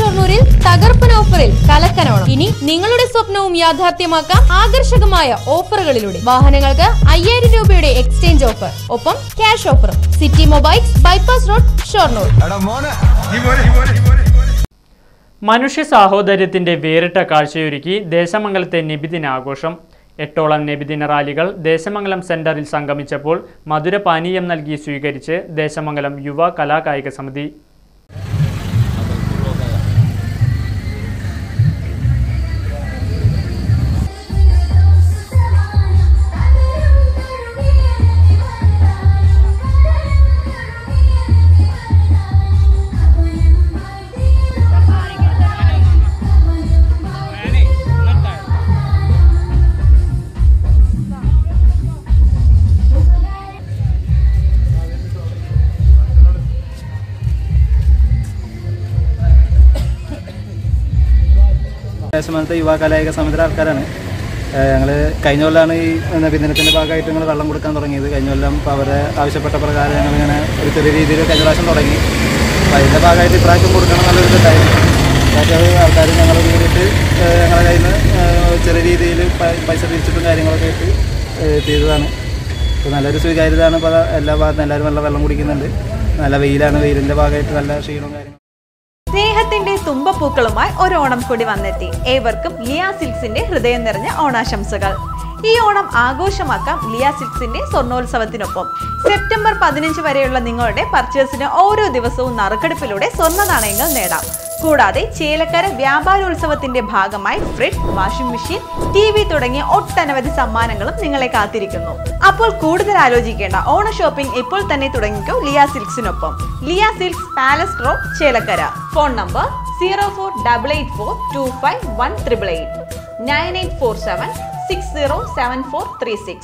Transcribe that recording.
ഷൊർണൂരിൽ തകർപ്പൻ ഓഫറിൽ കലക്കനോണം ഇനി നിങ്ങളുടെ സ്വപ്നവും യാഥാർത്ഥ്യമാക്കാം ആകർഷകമായ ഓഫറുകളിലൂടെ വാഹനങ്ങൾക്ക് അയ്യായിരം രൂപയുടെ എക്സ്ചേഞ്ച് ഓഫർ ഒപ്പം ക്യാഷ് ഓഫറും city mobiles bypass road Shoranur എടാ മോനെ നീ പോരെ നീ പോരെ നീ പോരെ നീ പോരെ മനുഷ്യ സാഹോദര്യത്തിന്റെ വേറിട്ട കാഴ്ചയൊരുക്കി ദേശമംഗലത്തെ നബിദിന ആഘോഷം എട്ടോളം നബിദിന റാലികൾ ദേശമംഗലം സെന്ററിൽ സംഗമിച്ചപ്പോൾ മധുരപാനീയം നൽകി സ്വീകരിച്ച് ദേശമംഗലം യുവ കലാകായിക സമിതി ദേശമത്തെ യുവ കലായിക സമിതിയുടെ ആൾക്കാരാണ് ഞങ്ങൾ കഴിഞ്ഞ കൊല്ലമാണ് ഈ നബിദിനത്തിൻ്റെ ഭാഗമായിട്ട് ഞങ്ങൾ വെള്ളം കൊടുക്കാൻ തുടങ്ങിയത് കഴിഞ്ഞ കൊല്ലം ഇപ്പോൾ അവരെ ആവശ്യപ്പെട്ട പ്രകാരം ഞങ്ങളിങ്ങനെ ഒരു ചെറിയ രീതിയിൽ കഴിഞ്ഞ പ്രാവശ്യം തുടങ്ങി അപ്പോൾ അതിൻ്റെ ഭാഗമായിട്ട് ഇപ്രാവശ്യം കൊടുക്കണം എന്നുള്ളൊരു ഇതുണ്ടായിരുന്നു പക്ഷേ അത് ആൾക്കാർ ഞങ്ങൾ കൂടിയിട്ട് ഏഹ് ഞങ്ങളുടെ കയ്യിൽ നിന്ന് ഏഹ് ചെറിയ രീതിയിൽ പ- പൈസ തിരിച്ചിട്ടും കാര്യങ്ങളൊക്കെ ആയിട്ട് ഏഹ് ചെയ്തതാണ് അപ്പോൾ നല്ലൊരു സ്വീകാര്യതയാണ് ഇപ്പോൾ എല്ലാ ഭാഗത്തും എല്ലാവരും നല്ല വെള്ളം കുടിക്കുന്നുണ്ട് നല്ല വെയിലാണ് വെയിലിൻ്റെ ഭാഗമായിട്ട് നല്ല ക്ഷീണവും കാര്യങ്ങളും സ്നേഹത്തിന്റെ തുമ്പപ്പൂക്കളുമായി ഒരു ഓണം കൂടി വന്നെത്തി ഏവർക്കും ലിയ സിൽക്സിന്റെ ഹൃദയം നിറഞ്ഞ ഓണാശംസകൾ ഈ ഓണം ആഘോഷമാക്കാം ലിയ സിൽക്സിന്റെ സ്വർണ്ണോത്സവത്തിനൊപ്പം സെപ്റ്റംബർ പതിനഞ്ച് വരെയുള്ള നിങ്ങളുടെ പർച്ചേസിന് ഓരോ ദിവസവും നറുക്കെടുപ്പിലൂടെ സ്വർണ്ണ നാണയങ്ങൾ നേടാം കൂടാതെ ചേലക്കര വ്യാപാരോത്സവത്തിന്റെ ഭാഗമായി fridge washing machine T V തുടങ്ങിയ ഒട്ടനവധി സമ്മാനങ്ങളും നിങ്ങളെ കാത്തിരിക്കുന്നു അപ്പോൾ കൂടുതൽ ആലോചിക്കേണ്ട ഓണ ഷോപ്പിംഗ് ഇപ്പോൾ തന്നെ തുടങ്ങിക്കോ ലിയ സിൽക്സിനൊപ്പം Liya silks palace road Chelakkara phone number zero four double eight four two five one triple eight nine eight four seven six zero seven four three six